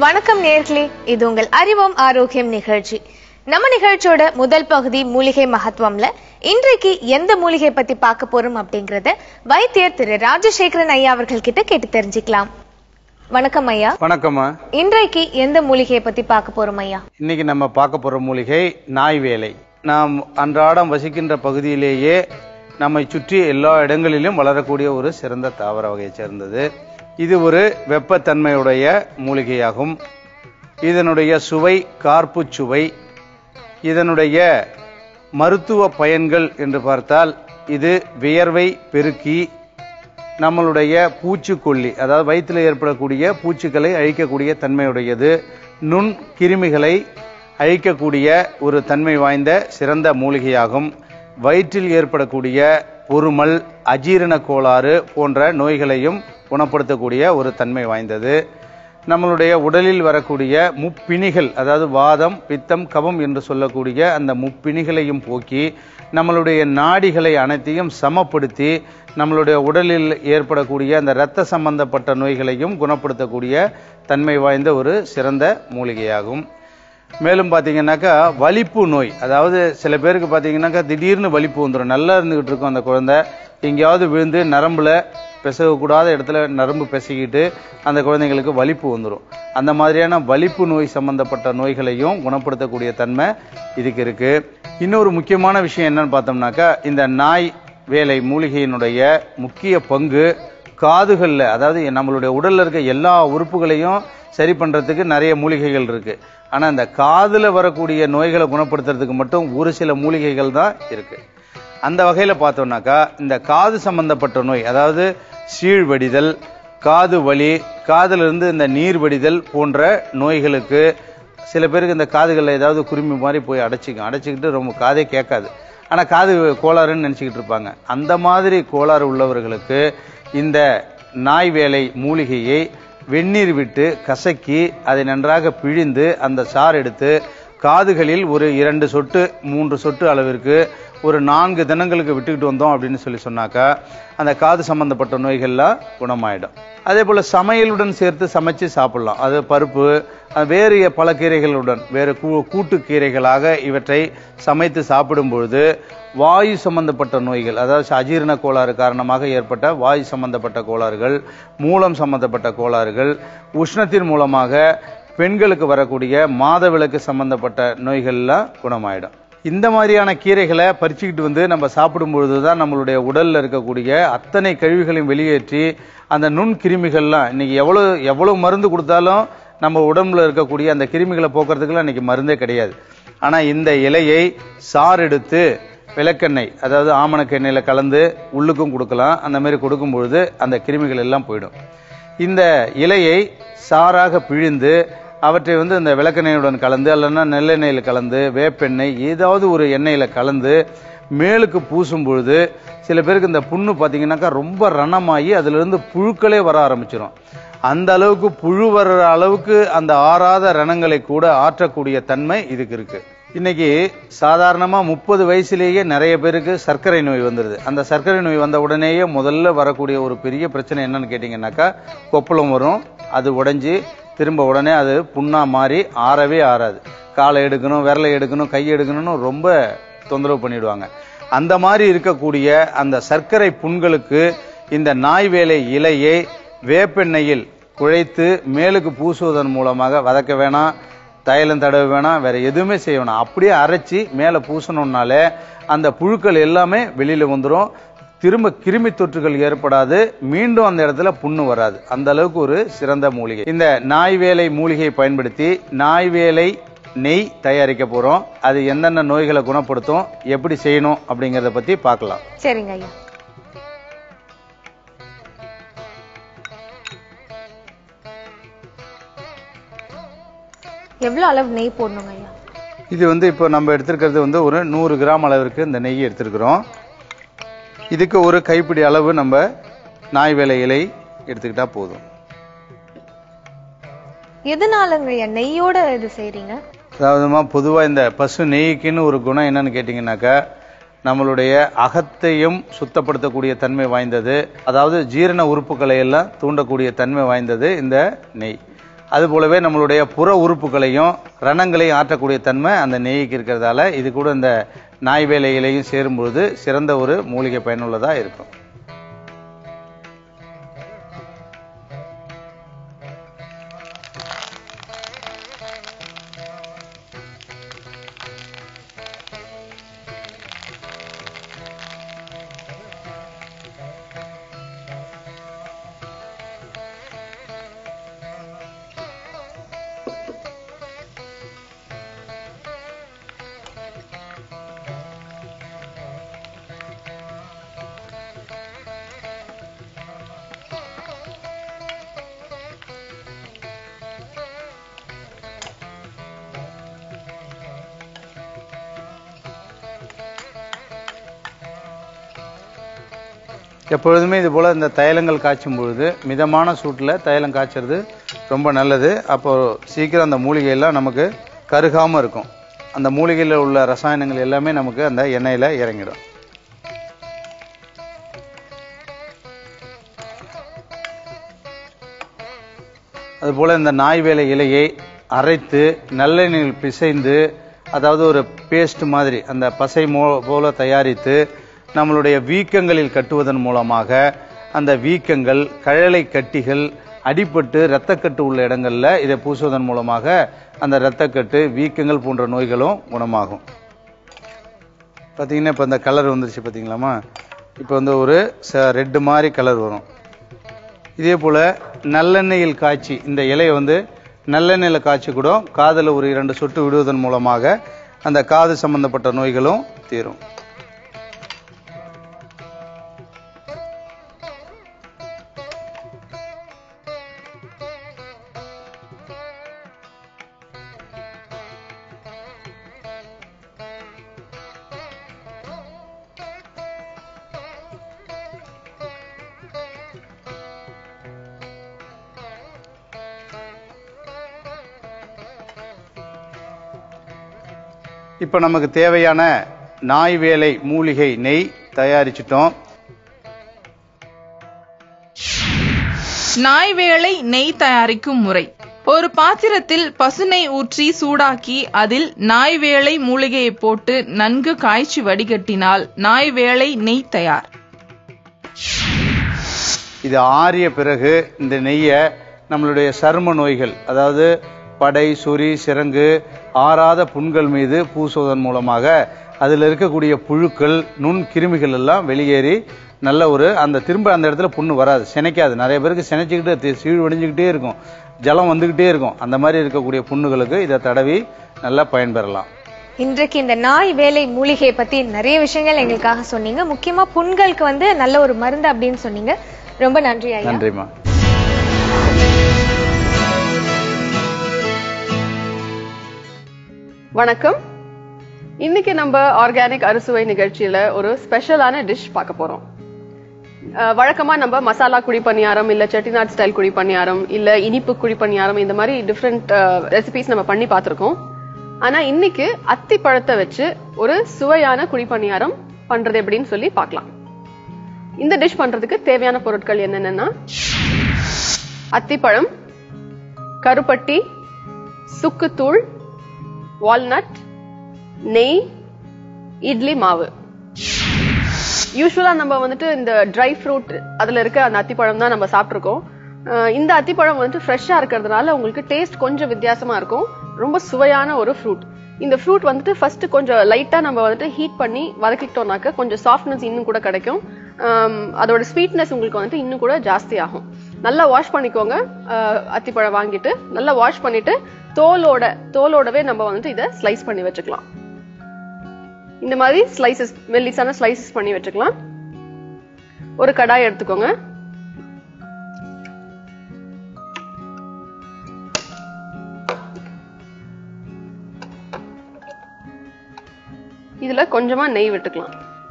வணக்கம் நேர்களே இது உங்கள் அறிவோம் ஆரோக்கியம் நிகழ்ச்சி நம்ம நிகழ்ச்சியோட முதல் பகுதி மூலிகை மகத்துவம்ல இன்றைக்கு எந்த மூலிகை பத்தி பார்க்க போறோம் அப்படிங்கறத வைத்தியர் திரு ராஜசேகரன் ஐயா அவர்கள் கிட்ட கேட்டு தெரிஞ்சுக்கலாம் வணக்கம் ஐயா வணக்கம்மா இன்றைக்கு எந்த மூலிகையை பத்தி பார்க்க போறோம் ஐயா இன்னைக்கு நம்ம பார்க்க போற மூலிகை நாய் வேலை நாம் அன்றாடம் வசிக்கின்ற பகுதியிலேயே நம்மை சுற்றி எல்லா இடங்களிலும் வளரக்கூடிய ஒரு சிறந்த தாவர வகையை சேர்ந்தது இது ஒரு வெப்பத்தன்மையுடைய மூலிகையாகும் இதனுடைய சுவை கார்ப்பு சுவை இதனுடைய மருத்துவ பயன்கள் என்று பார்த்தால் இது வியர்வை பெருக்கி நம்மளுடைய பூச்சிக்கொல்லி அதாவது வயிற்றில் ஏற்படக்கூடிய பூச்சிகளை அழிக்கக்கூடிய தன்மையுடையது நுண் கிருமிகளை அழிக்கக்கூடிய ஒரு தன்மை வாய்ந்த சிறந்த மூலிகையாகும் வயிற்றில் ஏற்படக்கூடிய பொறுமல் அஜீரண கோளாறு போன்ற நோய்களையும் குணப்படுத்தக்கூடிய ஒரு தன்மை வாய்ந்தது நம்மளுடைய உடலில் வரக்கூடிய முப்பிணிகள் அதாவது வாதம் பித்தம் கபம் என்று சொல்லக்கூடிய அந்த முப்பிணிகளையும் போக்கி நம்மளுடைய நாடிகளை அனைத்தையும் சமப்படுத்தி நம்மளுடைய உடலில் ஏற்படக்கூடிய அந்த இரத்த சம்பந்தப்பட்ட நோய்களையும் குணப்படுத்தக்கூடிய தன்மை வாய்ந்த ஒரு சிறந்த மூலிகையாகும் மேலும் பார்த்தீங்கன்னாக்கா வலிப்பு நோய் அதாவது சில பேருக்கு பார்த்தீங்கன்னாக்கா திடீர்னு வலிப்பு வந்துடும் நல்லா இருந்துகிட்டு இருக்கும் அந்த குழந்தை எங்கேயாவது விழுந்து நரம்புல பிசகக்கூடாத இடத்துல நரம்பு பிசகிட்டு அந்த குழந்தைங்களுக்கு வலிப்பு வந்துடும் அந்த மாதிரியான வலிப்பு நோய் சம்பந்தப்பட்ட நோய்களையும் குணப்படுத்தக்கூடிய தன்மை இதுக்கு இருக்கு இன்னொரு முக்கியமான விஷயம் என்னன்னு பார்த்தோம்னாக்கா இந்த நாய் வேலை மூலிகையினுடைய முக்கிய பங்கு காதுகளில் அதாவது நம்மளுடைய உடல்ல இருக்க எல்லா உறுப்புகளையும் சரி பண்றதுக்கு நிறைய மூலிகைகள் இருக்கு ஆனா இந்த காதுல வரக்கூடிய நோய்களை குணப்படுத்துறதுக்கு மட்டும் ஒரு சில மூலிகைகள் தான் இருக்கு அந்த வகையில பார்த்தோம்னாக்கா இந்த காது சம்பந்தப்பட்ட நோய் அதாவது சீழ் வடிதல் காது வலி காதுல இருந்து இந்த நீர் வடிதல் போன்ற நோய்களுக்கு சில பேருக்கு இந்த காதுகளில் ஏதாவது குருமி மாதிரி போய் அடைச்சிக்கும் அடைச்சிக்கிட்டு ரொம்ப காதே கேட்காது ஆனா காது கோளாறுன்னு நினைச்சுக்கிட்டு இருப்பாங்க அந்த மாதிரி கோளாறு உள்ளவர்களுக்கு இந்த நாய் வேலை மூலிகையை வெந்நீர் விட்டு கசக்கி அதை நன்றாக பிழிந்து அந்த சாறு எடுத்து காதுகளில் ஒரு இரண்டு சொட்டு மூன்று சொட்டு அளவிற்கு ஒரு நான்கு தினங்களுக்கு விட்டுக்கிட்டு வந்தோம் அப்படின்னு சொல்லி சொன்னாக்கா அந்த காது சம்பந்தப்பட்ட நோய்கள்லாம் குணமாயிடும் அதே போல சமையலுடன் சேர்த்து சமைச்சு சாப்பிடலாம் அது பருப்பு அஹ் வேறு பல கீரைகளுடன் வேறு கூ- கூட்டு கீரைகளாக இவற்றை சமைத்து சாப்பிடும் பொழுது வாயு சம்பந்தப்பட்ட நோய்கள் அதாவது அஜீரண கோளாறு காரணமாக ஏற்பட்ட வாயு சம்பந்தப்பட்ட கோளாறுகள் மூலம் சம்பந்தப்பட்ட கோளாறுகள் உஷ்ணத்தின் மூலமாக பெண்களுக்கு வரக்கூடிய மாதவிலக்கு சம்பந்தப்பட்ட நோய்கள்லாம் குணமாயிடும் இந்த மாதிரியான கீரைகளை பறிச்சுக்கிட்டு வந்து நம்ம சாப்பிடும் பொழுதுதான் நம்மளுடைய உடல்ல இருக்கக்கூடிய அத்தனை கழிவுகளையும் வெளியேற்றி அந்த நுண் கிருமிகள்லாம் இன்னைக்கு எவ்வளவு எவ்வளவு மருந்து கொடுத்தாலும் நம்ம உடம்புல இருக்கக்கூடிய அந்த கிருமிகளை போக்குறதுக்குலாம் இன்னைக்கு மருந்தே கிடையாது ஆனா இந்த இலையை சாறு எடுத்து விளக்கெண்ணெய் அதாவது ஆமணக்கு எண்ணெயில கலந்து உள்ளுக்கும் கொடுக்கலாம் அந்த மாதிரி கொடுக்கும் பொழுது அந்த கிருமிகள் எல்லாம் போயிடும் இந்த இலையை சாறாக பிழிந்து அவற்றை வந்து இந்த விளக்கெண்ணெயுடன் கலந்து அல்லனா நெல்லெண்ணெயில் கலந்து வேப்பெண்ணெய் ஏதாவது ஒரு எண்ணெயில கலந்து மேலுக்கு பூசும் பொழுது சில பேருக்கு இந்த புண்ணு பார்த்தீங்கன்னாக்கா ரொம்ப ரணமாகி அதுல இருந்து புழுக்களே வர ஆரம்பிச்சிடும் அந்த அளவுக்கு புழு வர்ற அளவுக்கு அந்த ஆறாத ரணங்களை கூட ஆற்றக்கூடிய தன்மை இதுக்கு இருக்கு இன்னைக்கு சாதாரணமா முப்பது வயசுலேயே நிறைய பேருக்கு சர்க்கரை நோய் வந்துருது அந்த சர்க்கரை நோய் வந்த உடனேயே முதல்ல வரக்கூடிய ஒரு பெரிய பிரச்சனை என்னன்னு கேட்டீங்கன்னாக்கா கொப்பளம் வரும் அது உடைஞ்சு திரும்ப உடனே அது புண்ணா மாறி ஆறவே ஆறாது காலை எடுக்கணும் விரலை எடுக்கணும் கை எடுக்கணும்னு ரொம்ப தொந்தரவு பண்ணிடுவாங்க அந்த மாதிரி இருக்கக்கூடிய அந்த சர்க்கரை புண்களுக்கு இந்த நாய் வேலை இலையை வேப்பெண்ணெயில் குழைத்து மேலுக்கு பூசுவதன் மூலமாக வதக்க வேணாம் தைலம் தடவ வேணாம் வேற எதுவுமே செய்ய வேணாம் அப்படியே அரைச்சி மேலே பூசணும்னாலே அந்த புழுக்கள் எல்லாமே வெளியில வந்துடும் திரும்ப கிருமி தொற்றுகள் ஏற்படாது மீண்டும் அந்த இடத்துல புண்ணு வராது அந்த அளவுக்கு ஒரு சிறந்த மூலிகை இந்த நாய் வேலை மூலிகையை பயன்படுத்தி நாய் வேலை நெய் தயாரிக்க போறோம் அது எந்தெந்த நோய்களை குணப்படுத்தும் எப்படி செய்யணும் அப்படிங்கறத பத்தி பார்க்கலாம் சரிங்க ஐயா எவ்வளவு அளவு நெய் போடணுங்க ஐயா இது வந்து இப்போ நம்ம எடுத்திருக்கிறது வந்து ஒரு நூறு கிராம் அளவிற்கு இந்த நெய் எடுத்திருக்கிறோம் இதுக்கு ஒரு கைப்பிடி அளவு நம்ம நாய் வேலை இலை எடுத்துக்கிட்டா போதும் எதனாலங்க ஐயா நெய்யோட இது செய்றீங்க அதாவதுமா பொதுவாக இந்த பசு நெய்க்குன்னு ஒரு குணம் என்னன்னு கேட்டிங்கனாக்கா நம்மளுடைய அகத்தையும் சுத்தப்படுத்தக்கூடிய தன்மை வாய்ந்தது அதாவது ஜீரண உறுப்புகளை எல்லாம் தூண்டக்கூடிய தன்மை வாய்ந்தது இந்த நெய் அது போலவே நம்மளுடைய புற உறுப்புகளையும் ரணங்களையும் ஆற்றக்கூடிய தன்மை அந்த நெய்க்கு இருக்கிறதால இது கூட இந்த நாய் வேலை இலையும் சேரும்பொழுது சிறந்த ஒரு மூலிகை பயனுள்ளதா இருக்கும் எப்பொழுதுமே இது போல இந்த தைலங்கள் காய்ச்சும் பொழுது மிதமான சூட்டில் தைலம் காய்ச்சறது ரொம்ப நல்லது அப்போ சீக்கிரம் அந்த மூலிகை எல்லாம் நமக்கு கருகாம இருக்கும் அந்த மூலிகையில் உள்ள ரசாயனங்கள் எல்லாமே நமக்கு அந்த எண்ணெயில இறங்கிடும் அதுபோல இந்த நாய் வேலை இலையை அரைத்து நல்லெண்ணெயில் பிசைந்து அதாவது ஒரு பேஸ்ட் மாதிரி அந்த பசை மோ போல தயாரித்து நம்மளுடைய வீக்கங்களில் கட்டுவதன் மூலமாக அந்த வீக்கங்கள் கழலை கட்டிகள் அடிபட்டு இரத்தக்கட்டு உள்ள இடங்கள்ல இதை பூசுவதன் மூலமாக அந்த இரத்தக்கட்டு வீக்கங்கள் போன்ற நோய்களும் குணமாகும் பார்த்தீங்கன்னா இப்போ இந்த கலர் வந்துருச்சு பார்த்தீங்களாமா இப்போ வந்து ஒரு ரெட்டு மாதிரி கலர் வரும் இதே போல நல்லெண்ணெயில் காய்ச்சி இந்த இலையை வந்து நல்லெண்ணெயில் காய்ச்சி கூட காதில் ஒரு இரண்டு சொட்டு விடுவதன் மூலமாக அந்த காது சம்பந்தப்பட்ட நோய்களும் தீரும் இப்போ நமக்கு தேவையான நாய் வேலை மூலிகை நெய் தயாரிச்சிட்டோம் நாய் வேளை நெய் தயாரிக்கும் முறை ஒரு பாத்திரத்தில் பசுநெய் ஊற்றி சூடாக்கி அதில் நாய் வேளை மூலிகையை போட்டு நன்கு காய்ச்சி வடிகட்டினால் நாய் வேளை நெய் தயார் இது ஆறிய பிறகு இந்த நெய்யை நம்மளுடைய சரும நோய்கள் அதாவது படை சொறி சிரங்கு ஆறாத புண்கள் மீது பூசுவதன் மூலமாக அதில் இருக்கக்கூடிய புழுக்கள் நுண் கிருமிகள் எல்லாம் வெளியேறி நல்ல ஒரு அந்த திரும்ப அந்த இடத்துல புண்ணு வராது சினைக்காது நிறைய பேருக்கு சினைச்சிக்கிட்டு சீழ் வடிஞ்சுக்கிட்டே இருக்கும் ஜலம் வந்துகிட்டே இருக்கும் அந்த மாதிரி இருக்கக்கூடிய புண்ணுகளுக்கு இதை தடவி நல்லா பயன்பெறலாம் இன்றைக்கு இந்த நாய் வேலை மூலிகை பத்தி நிறைய விஷயங்கள் எங்களுக்காக சொன்னீங்க முக்கியமா புண்களுக்கு வந்து நல்ல ஒரு மருந்து அப்படின்னு சொன்னீங்க ரொம்ப நன்றி ஐயா நன்றிம்மா வணக்கம் இன்னைக்கு நம்ம ஆர்கானிக் அறுசுவை நிகழ்ச்சியில ஒரு ஸ்பெஷலான டிஷ் பார்க்க போறோம் அஹ், வழக்கமா நம்ம மசாலா குழி பணியாரம் இல்ல செட்டிநாட் ஸ்டைல் குழி பணியாரம் இல்ல இனிப்பு குழி பணியாரம் இந்த மாதிரி டிஃப்ரெண்ட் ரெசிபிஸ் நம்ம பண்ணி பார்த்திருக்கோம் ஆனா இன்னைக்கு அத்தி பழத்தை வச்சு ஒரு சுவையான குழி பணியாரம் பண்றது எப்படின்னு சொல்லி பார்க்கலாம் இந்த டிஷ் பண்றதுக்கு தேவையான பொருட்கள் என்னென்னன்னா அத்திப்பழம் கருப்பட்டி சுக்குத்தூள் வால்நட் நெய் இட்லி மாவு யூஸ்வலா நம்ம வந்துட்டு இந்த ட்ரை ஃப்ரூட் அதுல இருக்க அந்த அத்திப்பழம் தான் நம்ம சாப்பிட்ருக்கோம் அஹ் இந்த அத்திப்பழம் வந்துட்டு ஃப்ரெஷ்ஷா இருக்கிறதுனால உங்களுக்கு டேஸ்ட் கொஞ்சம் வித்தியாசமா இருக்கும் ரொம்ப சுவையான ஒரு ஃப்ரூட் இந்த ஃப்ரூட் வந்துட்டு ஃபர்ஸ்ட் கொஞ்சம் லைட்டா நம்ம வந்துட்டு ஹீட் பண்ணி வதக்கிட்டோம்னாக்க கொஞ்சம் சாஃப்ட்னஸ் இன்னும் கூட கிடைக்கும் ஆம், அதோட ஸ்வீட்னஸ் உங்களுக்கு வந்துட்டு இன்னும் கூட ஜாஸ்தி ஆகும் நல்லா வாஷ் பண்ணிக்கோங்க அஹ், அத்திப்பழம் வாங்கிட்டு நல்லா வாஷ் பண்ணிட்டு தோலோட தோலோடவே நம்ம வந்துட்டு இதை ஸ்லைஸ் பண்ணி வச்சுக்கலாம் இந்த மாதிரி ஸ்லைசஸ் மெல்லிசான ஸ்லைசஸ் பண்ணி வச்சுக்கலாம் ஒரு கடாய் எடுத்துக்கோங்க இதுல கொஞ்சமா நெய் விட்டுக்கலாம்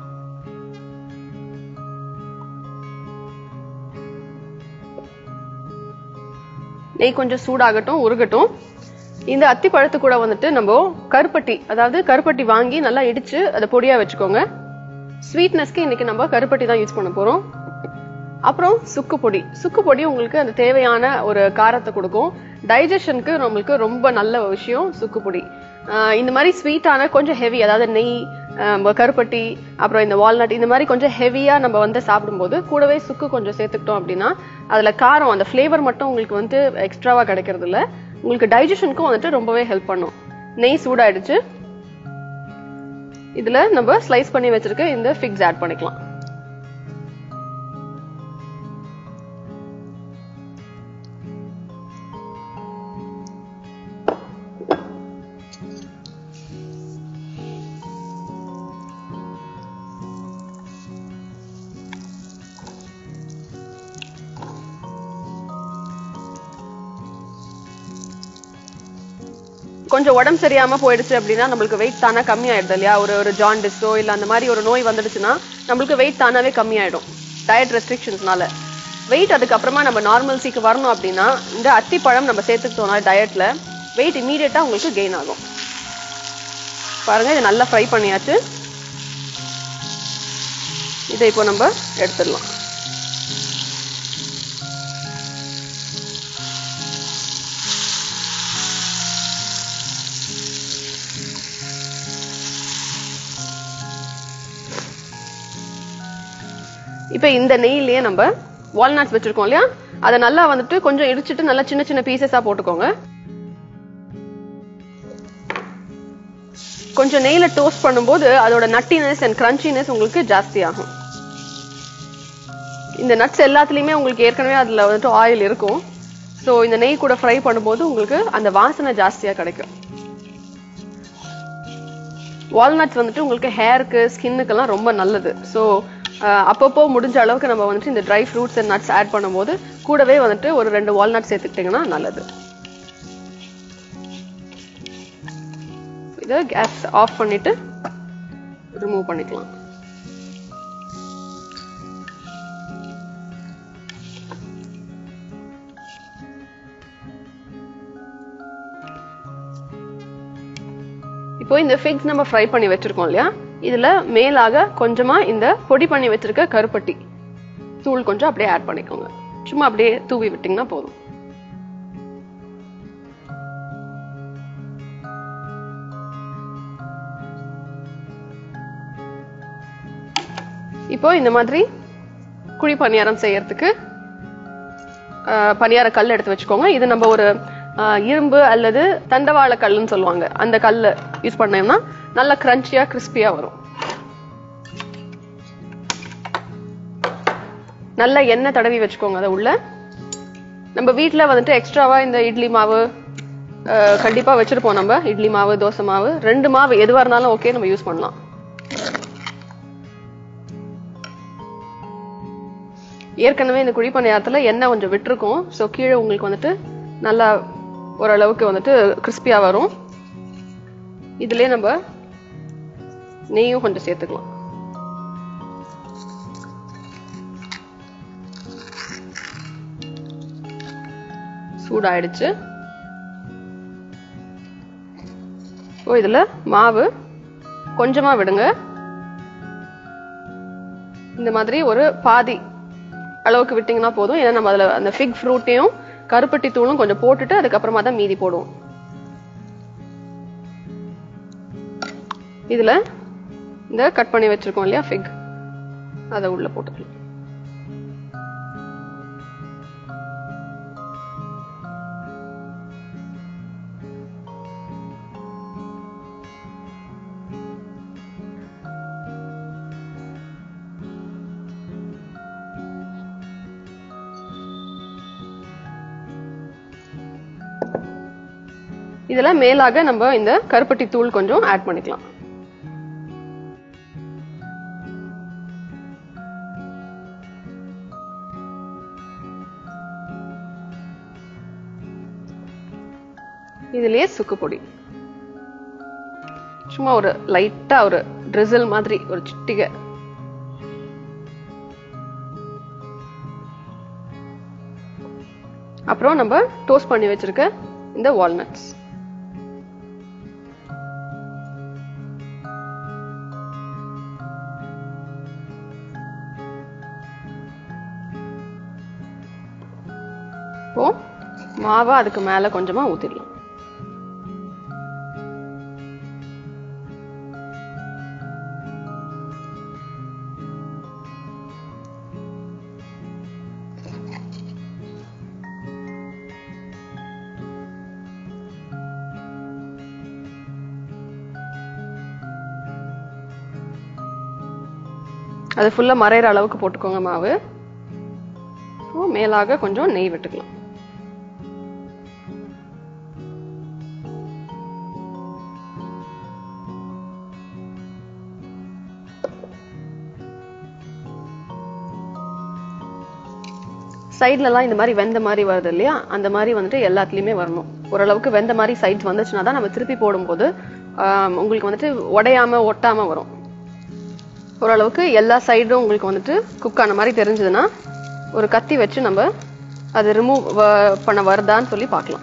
நெய் கொஞ்சம் சூடாகட்டும் உருகட்டும் இந்த அத்தி பழத்து கூட வந்துட்டு நம்ம கருப்பட்டி அதாவது கருப்பட்டி வாங்கி நல்லா இடிச்சு அதை பொடியா வச்சுக்கோங்க ஸ்வீட்னஸ்க்கு இன்னைக்கு நம்ம கருப்பட்டி தான் யூஸ் பண்ண போறோம் அப்புறம் சுக்கு பொடி சுக்கு பொடி உங்களுக்கு அந்த தேவையான ஒரு காரத்தை கொடுக்கும் டைஜஷனுக்கு நம்மளுக்கு ரொம்ப நல்ல விஷயம் சுக்குப்பொடி ஆஹ் இந்த மாதிரி ஸ்வீட்டான கொஞ்சம் ஹெவி அதாவது நெய் ஆஹ் கருப்பட்டி அப்புறம் இந்த வால்நட் இந்த மாதிரி கொஞ்சம் ஹெவியா நம்ம வந்து சாப்பிடும்போது கூடவே சுக்கு கொஞ்சம் சேர்த்துக்கிட்டோம் அப்படின்னா அதுல காரம் அந்த ஃப்ளேவர் மட்டும் உங்களுக்கு வந்து எக்ஸ்ட்ராவா கிடைக்கிறது இல்ல உங்களுக்கு டைஜஷனுக்கும் வந்துட்டு ரொம்பவே ஹெல்ப் பண்ணும் நெய் சூடாயிடுச்சு இதுல நம்ம ஸ்லைஸ் பண்ணி வச்சிருக்க இந்த ஃபிக்ஸ் ஆட் பண்ணிக்கலாம் கொஞ்சம் உடம்பு சரியாம போயிடுச்சு அப்படின்னா நம்மளுக்கு வெயிட் தானா கம்மி ஆயிடுது இல்லையா ஒரு ஒரு ஜாண்டிஸோ இல்ல அந்த மாதிரி ஒரு நோய் வந்துடுச்சுன்னா நம்மளுக்கு வெயிட் தானாவே கம்மி ஆயிடும் டயட் ரெஸ்ட்ரிக்ஷன்ஸ்னால வெயிட் அதுக்கப்புறமா நம்ம நார்மல்சிக்கு வரணும் அப்படின்னா இந்த அத்திப்பழம் நம்ம சேர்த்துக்கிட்டோம்னா டயட்ல வெயிட் இமீடியட்டா உங்களுக்கு கெயின் ஆகும் பாருங்க இதை நல்லா ஃப்ரை பண்ணியாச்சு இதை இப்போ நம்ம எடுத்துடலாம் இப்போ இந்த நெய்லயே நம்ம வால்நட்ஸ் வச்சிருக்கோம் இல்லையா அதை நல்லா வந்துட்டு கொஞ்சம் இடிச்சிட்டு நல்லா சின்ன சின்ன பீசஸா போட்டுக்கோங்க கொஞ்சம் நெய்ல டோஸ்ட் பண்ணும்போது அதோட நட்டினஸ் அண்ட் கிரன்ச்சினஸ் உங்களுக்கு ஜாஸ்தி ஆகும் இந்த நட்ஸ் எல்லாத்துலயுமே உங்களுக்கு ஏற்கனவே அதுல வந்துட்டு ஆயில் இருக்கும் ஸோ இந்த நெய் கூட ஃப்ரை பண்ணும்போது உங்களுக்கு அந்த வாசனை ஜாஸ்தியா கிடைக்கும் வால்நட்ஸ் வந்துட்டு உங்களுக்கு ஹேருக்கு ஸ்கின்னுக்கெல்லாம் ரொம்ப நல்லது ஸோ அப்பப்போ முடிஞ்ச அளவுக்கு நம்ம வந்துட்டு இந்த dry fruits and nuts add பண்ணும்போது கூடவே வந்துட்டு ஒரு ரெண்டு வால்நட் சேர்த்துக்கிட்டிங்கன்னா நல்லது இதை கேஸ் ஆஃப் பண்ணிட்டு ரிமூவ் பண்ணிக்கலாம் இப்போ இந்த ஃபிக்ஸ் நம்ம ஃப்ரை பண்ணி வச்சிருக்கோம் இல்லையா இதுல மேலாக கொஞ்சமா இந்த பொடி பண்ணி வச்சிருக்க கருப்பட்டி தூள் கொஞ்சம் அப்படியே ஆட் பண்ணிக்கோங்க சும்மா அப்படியே தூவி விட்டீங்கன்னா போதும் இப்போ இந்த மாதிரி குழி பணியாரம் செய்யறதுக்கு ஆஹ், பணியார கல் எடுத்து வச்சுக்கோங்க இது நம்ம ஒரு ஆஹ், இரும்பு அல்லது தண்டவாள கல்லுன்னு சொல்லுவாங்க அந்த கல்லை யூஸ் பண்ணோம்னா நல்ல கிரன்ச்சியா கிறிஸ்பியா வரும் நல்ல எண்ணெய் தடவி வச்சுக்கோங்க அதை உள்ள நம்ம வீட்ல வந்துட்டு எக்ஸ்ட்ராவா இந்த இட்லி மாவு ஆஹ், கண்டிப்பா வச்சிருப்போம் நம்ம இட்லி மாவு தோசை மாவு ரெண்டு மாவு எதுவா இருந்தாலும் ஓகே நம்ம யூஸ் பண்ணலாம் ஏற்கனவே இந்த குழி பணியாரத்துல எண்ணெய் கொஞ்சம் விட்டுருக்கும் ஸோ கீழே உங்களுக்கு வந்துட்டு நல்லா ஓரளவுக்கு வந்துட்டு கிறிஸ்பியா வரும் இதுலயே நம்ம நெய்யும் கொஞ்சம் சேர்த்துக்கலாம் சூடாயிடுச்சு ஓ இதுல மாவு கொஞ்சமா விடுங்க இந்த மாதிரி ஒரு பாதி அளவுக்கு விட்டீங்கன்னா போதும் ஏன்னா நம்ம அதுல அந்த ஃபிக் ஃப்ரூட்டையும் கருப்பட்டி தூளும் கொஞ்சம் போட்டுட்டு அதுக்கப்புறமா தான் மீதி போடுவோம் இதுல இந்த கட் பண்ணி வச்சிருக்கோம் இல்லையா ஃபிக் அதை உள்ள போட்டுக்கலாம் இதுல மேலாக நம்ம இந்த கருப்பட்டி தூள் கொஞ்சம் ஆட் பண்ணிக்கலாம் இதுலயே சுக்கு பொடி சும்மா ஒரு லைட்டா ஒரு ட்ரிசில் மாதிரி ஒரு சிட்டிகை அப்புறம் நம்ம டோஸ்ட் பண்ணி வச்சிருக்க இந்த வால்நட்ஸ் இப்போ மாவை அதுக்கு மேல கொஞ்சமா ஊத்திடலாம் அது ஃபுல்லா மறையிற அளவுக்கு போட்டுக்கோங்க மாவு இப்போ மேலாக கொஞ்சம் நெய் விட்டுக்கலாம் சைட்லலாம் இந்த மாதிரி வெந்த மாதிரி வருது இல்லையா அந்த மாதிரி வந்துட்டு எல்லாத்துலயுமே வரணும் ஓரளவுக்கு வெந்த மாதிரி சைட்ஸ் வந்துச்சுன்னா தான் நம்ம திருப்பி போடும்போது ஆம், உங்களுக்கு வந்துட்டு உடையாம ஒட்டாம வரும் ஓரளவுக்கு எல்லா சைடும் உங்களுக்கு வந்துட்டு குக் ஆன மாதிரி தெரிஞ்சதுன்னா ஒரு கத்தி வச்சு நம்ம அதை ரிமூவ் பண்ண வருதான்னு சொல்லி பார்க்கலாம்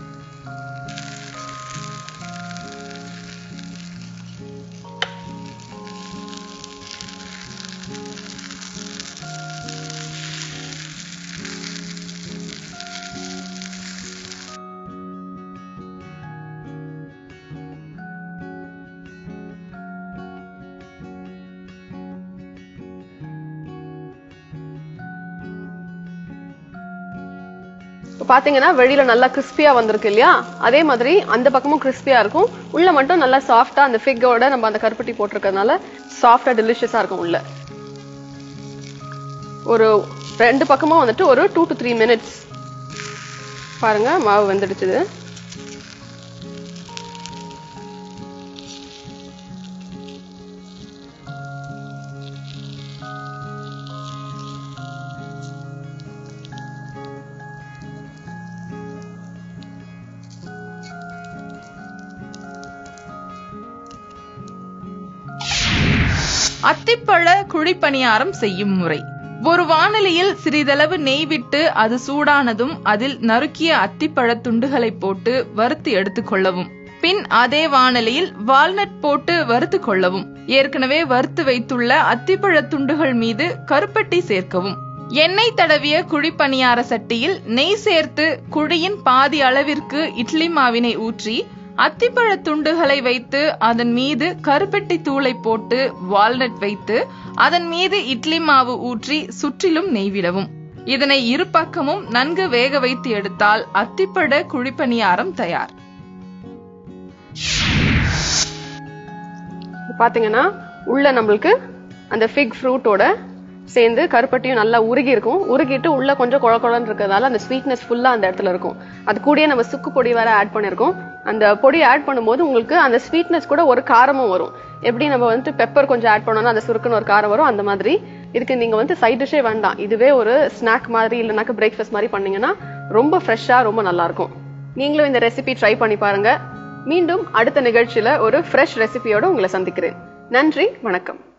இப்ப பாத்தீங்கன்னா வெளியில நல்லா கிறிஸ்பியா வந்திருக்கு இல்லையா அதே மாதிரி அந்த பக்கமும் கிறிஸ்பியா இருக்கும் உள்ள மட்டும் நல்லா சாஃப்டா அந்த ஃபிக்கோட நம்ம அந்த கருப்பட்டி போட்டிருக்கறதுனால சாஃப்டா டெலிஷியஸா இருக்கும் உள்ள ஒரு ரெண்டு பக்கமும் வந்துட்டு ஒரு டூ டு த்ரீ மினிட்ஸ் பாருங்க மாவு வெந்துடுச்சுது அத்திப்பழ குழிப்பணியாரம் செய்யும் முறை ஒரு வாணலியில் சிறிதளவு நெய் விட்டு அது சூடானதும் அதில் நறுக்கிய அத்திப்பழ துண்டுகளை போட்டு வறுத்து எடுத்துக்கொள்ளவும் பின் அதே வாணலியில் வால்நட் போட்டு வறுத்து கொள்ளவும் ஏற்கனவே வறுத்து வைத்துள்ள அத்திப்பழ துண்டுகள் மீது கருப்பட்டி சேர்க்கவும் எண்ணெய் தடவிய குழிப்பணியார சட்டியில் நெய் சேர்த்து குழியின் பாதி அளவிற்கு இட்லி மாவினை ஊற்றி அத்திப்பழ துண்டுகளை வைத்து அதன் மீது கருப்பட்டி தூளை போட்டு வால்நட் வைத்து அதன் மீது இட்லி மாவு ஊற்றி சுற்றிலும் நெய் விடவும் இதனை இரு பக்கமும் நன்கு வேக வைத்து எடுத்தால் அத்திப்பழ குழிப்பணியாரம் தயார் பாத்தீங்கன்னா உள்ள நம்மளுக்கு அந்த ஃபிக் ஃப்ரூட்டோட சேர்ந்து கருப்பட்டியும் நல்லா உருகி இருக்கும் உருகிட்டு உள்ள கொஞ்சம் குழ குழன்னு இருக்கிறதால அந்த ஸ்வீட்னஸ் ஃபுல்லா அந்த இடத்துல இருக்கும் அது கூடயே நம்ம சுக்கு பொடி வேற ஆட் பண்ணிருக்கோம் அந்த பொடி ஆட் பண்ணும்போது உங்களுக்கு அந்த ஸ்வீட்னஸ் கூட ஒரு காரமும் வரும் எப்படி நம்ம வந்துட்டு பெப்பர் கொஞ்சம் ஆட் பண்ணோம்னா அந்த சுருக்குன்னு ஒரு காரம் வரும் அந்த மாதிரி இதுக்கு நீங்க வந்து சைட் டிஷ்ஷே வேண்டாம் இதுவே ஒரு ஸ்நாக் மாதிரி இல்லைனாக்க பிரேக்ஃபாஸ்ட் மாதிரி பண்ணீங்கன்னா ரொம்ப ஃப்ரெஷ்ஷா ரொம்ப நல்லா இருக்கும் நீங்களும் இந்த ரெசிபி ட்ரை பண்ணி பாருங்க மீண்டும் அடுத்த நிகழ்ச்சியில ஒரு ஃப்ரெஷ் ரெசிபியோட உங்களை சந்திக்கிறேன் நன்றி வணக்கம்